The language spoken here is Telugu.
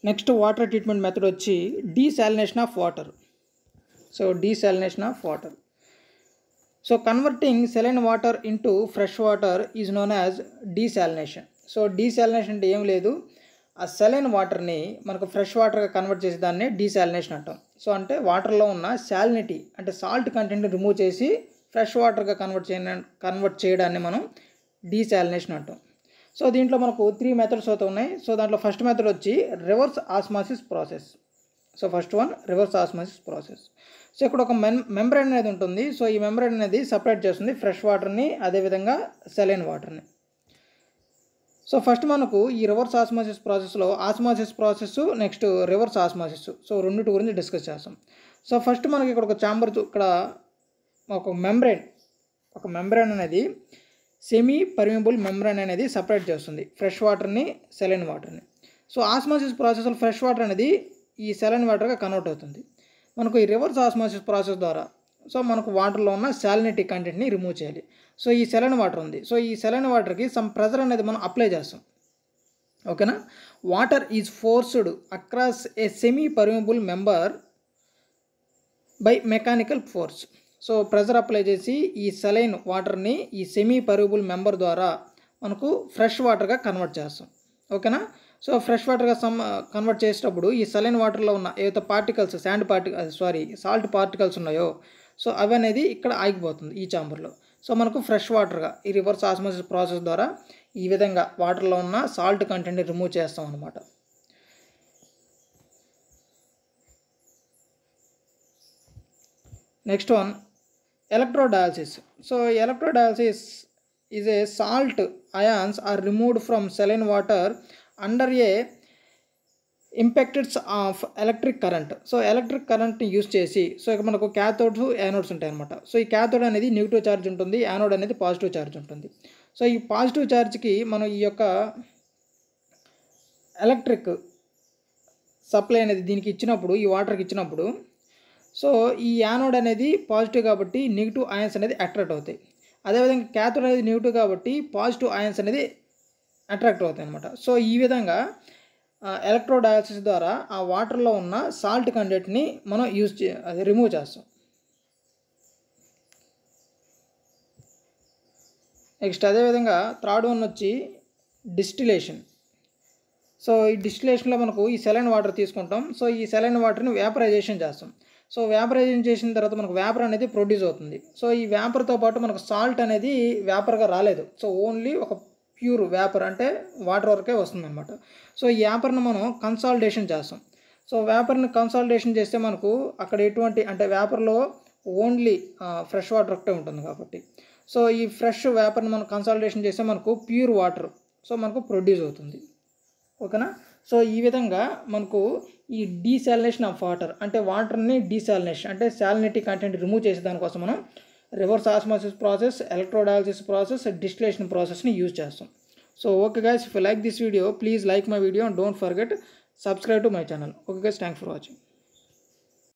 నెక్స్ట్ వాటర్ ట్రీట్మెంట్ మెథడ్ వచ్చి desalination of water so desalination of water so converting saline water into fresh water is known as desalination so desalination అంటే ఏం లేదు ఆ సెలైన్ వాటర్ని మనకు ఫ్రెష్ వాటర్గా కన్వర్ట్ చేసే దాన్ని డీసాలినేషన్ అంటాం సో అంటే వాటర్లో ఉన్న శాలినిటీ అంటే సాల్ట్ కంటెంట్ని రిమూవ్ చేసి ఫ్రెష్ వాటర్గా కన్వర్ట్ చేయ కన్వర్ట్ చేయడాన్ని మనం డీసాలినేషన్ అంటాం సో దీంట్లో మనకు త్రీ మెథడ్స్ అయితే ఉన్నాయి సో దాంట్లో ఫస్ట్ మెథడ్ వచ్చి reverse osmosis process so first one reverse osmosis process so ఇక్కడ ఒక మెన్ మెంబ్రైన్ అనేది ఉంటుంది సో ఈ మెంబ్రైన్ అనేది సపరేట్ చేస్తుంది ఫ్రెష్ వాటర్ని అదేవిధంగా సెలైన్ వాటర్ని సో ఫస్ట్ మనకు ఈ రివర్స్ ఆస్మాసిస్ ప్రాసెస్లో osmosis process next reverse osmosis so రెండింటి గురించి డిస్కస్ చేస్తాం సో ఫస్ట్ మనకి ఇక్కడ ఒక ఛాంబర్ ఇక్కడ ఒక మెంబ్రైన్ ఒక మెంబ్రైన్ అనేది సెమీ పర్మిబుల్ మెంబ్రైన్ అనేది సపరేట్ చేస్తుంది ఫ్రెష్ వాటర్ని సెలైన్ వాటర్ని సో ఆస్మాసిస్ ప్రాసెస్లో ఫ్రెష్ వాటర్ అనేది ఈ సెలైన్ వాటర్గా కన్వర్ట్ అవుతుంది మనకు ఈ రివర్స్ ఆస్మాసిస్ ప్రాసెస్ ద్వారా సో మనకు వాటర్లో ఉన్న శాలినిటీ కంటెంట్ని రిమూవ్ చేయాలి సో ఈ సెలైన్ వాటర్ ఉంది సో ఈ సెలైన్ వాటర్కి సమ్ ప్రెజర్ అనేది మనం అప్లై చేస్తాం ఓకేనా water is forced across a semi permeable member by mechanical force so pressure apply చేసి ఈ సెలైన్ వాటర్ని ఈ సెమీ పర్మిబుల్ మెంబర్ ద్వారా మనకు ఫ్రెష్ వాటర్గా కన్వర్ట్ చేస్తాం ఓకేనా సో ఫ్రెష్ వాటర్గా సమ్ కన్వర్ట్ చేసేటప్పుడు ఈ సెలైన్ వాటర్లో ఉన్న ఏదైతే పార్టికల్స్ శాండ్ పార్టి సారీ సాల్ట్ పార్టికల్స్ ఉన్నాయో సో అవి అనేది ఇక్కడ ఆగిపోతుంది ఈ చాంబర్లో సో మనకు ఫ్రెష్ వాటర్గా ఈ రివర్స్ ఆస్మోసిస్ ప్రాసెస్ ద్వారా ఈ విధంగా వాటర్లో ఉన్న సాల్ట్ కంటెంట్ని రిమూవ్ చేస్తాం అనమాట next one electrodialysis so electrodialysis is a salt ions are removed from saline water under a impacts of electric current so electric కరెంట్ని యూస్ చేసి సో ఇక మనకు క్యాథోడ్స్ యానోడ్స్ ఉంటాయి అనమాట సో ఈ క్యాథోడ్ అనేది నెగిటివ్ ఛార్జ్ ఉంటుంది యానోడ్ అనేది పాజిటివ్ ఛార్జ్ ఉంటుంది సో ఈ పాజిటివ్ ఛార్జ్కి మనం ఈ యొక్క ఎలక్ట్రిక్ సప్లై అనేది దీనికి ఇచ్చినప్పుడు ఈ వాటర్కి ఇచ్చినప్పుడు సో ఈ యానోడ్ అనేది పాజిటివ్ కాబట్టి నెగిటివ్ అయన్స్ అనేది అట్రాక్ట్ అవుతాయి అదేవిధంగా క్యాథోడ్ అనేది నెగిటివ్ కాబట్టి పాజిటివ్ అయన్స్ అనేది అట్రాక్ట్ అవుతాయి అనమాట సో ఈ విధంగా ఎలక్ట్రోడయాలసిస్ ద్వారా ఆ వాటర్లో ఉన్న సాల్ట్ కంటెంట్ని మనం యూజ్ చే అది రిమూవ్ చేస్తాం నెక్స్ట్ అదేవిధంగా థర్డ్ వన్ వచ్చి డిస్టిలేషన్ సో ఈ డిస్టిలేషన్లో మనకు ఈ సెలైన్ వాటర్ తీసుకుంటాం సో ఈ సెలైన్ వాటర్ని వేపరైజేషన్ చేస్తాం సో వేపరైజేషన్ చేసిన తర్వాత మనకు వేపర్ అనేది ప్రొడ్యూస్ అవుతుంది సో ఈ వేపర్తో పాటు మనకు సాల్ట్ అనేది వేపర్గా రాలేదు సో ఓన్లీ ఒక ప్యూర్ వేపర్ అంటే వాటర్ వరకే వస్తుంది అనమాట సో ఈ వేపర్ని మనం కన్సాలిడేషన్ చేస్తాం సో వేపర్ని కన్సాలిడేషన్ చేస్తే మనకు అక్కడ ఎటువంటి అంటే వేపర్లో ఓన్లీ ఫ్రెష్ వాటర్ ఒకటే ఉంటుంది కాబట్టి సో ఈ ఫ్రెష్ వేపర్ని మనం కన్సాలిడేషన్ చేస్తే మనకు ప్యూర్ వాటర్ సో మనకు ప్రొడ్యూస్ అవుతుంది ఓకేనా సో ఈ విధంగా మనకు ఈ డీసాలినేషన్ ఆఫ్ వాటర్ అంటే వాటర్ని డీసాలినేషన్ అంటే సాలినిటీ కంటెంట్ రిమూవ్ చేసే దానికోసం మనం reverse osmosis process electrodialysis process distillation ప్రాసెస్ని యూజ్ చేస్తాం so okay guys if like this video please like my video and don't forget subscribe to my channel okay guys thank for watching